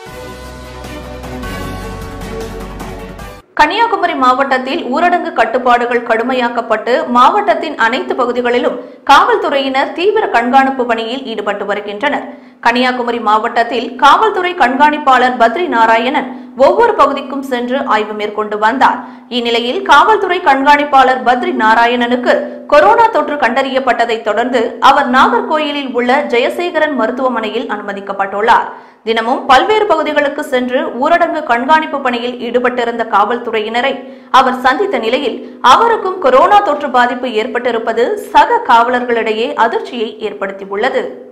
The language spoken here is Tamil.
கன்னியாகுமரி மாவட்டத்தில் ஊரடங்கு கட்டுப்பாடுகள் கடுமையாக்கப்பட்டு மாவட்டத்தின் அனைத்து பகுதிகளிலும் காவல்துறையினர் தீவிர கண்காணிப்பு பணியில் ஈடுபட்டு வருகின்றனர் கன்னியாகுமரி மாவட்டத்தில் காவல்துறை கண்காணிப்பாளர் பத்ரி நாராயணன் ஒவ்வொரு பகுதிக்கும் சென்று ஆய்வு மேற்கொண்டு வந்தார் இந்நிலையில் காவல்துறை கண்காணிப்பாளர் பத்ரி நாராயணனுக்கு கொரோனா தொற்று கண்டறியப்பட்டதைத் தொடர்ந்து அவர் நாகர்கோயிலில் உள்ள ஜெயசேகரன் மருத்துவமனையில் அனுமதிக்கப்பட்டுள்ளார் தினமும் பல்வேறு பகுதிகளுக்கு சென்று ஊரடங்கு கண்காணிப்பு பணியில் ஈடுபட்டிருந்த காவல்துறையினரை அவர் சந்தித்த நிலையில் அவருக்கும் கொரோனா தொற்று பாதிப்பு ஏற்பட்டிருப்பது சக காவலர்களிடையே அதிர்ச்சியை ஏற்படுத்தியுள்ளது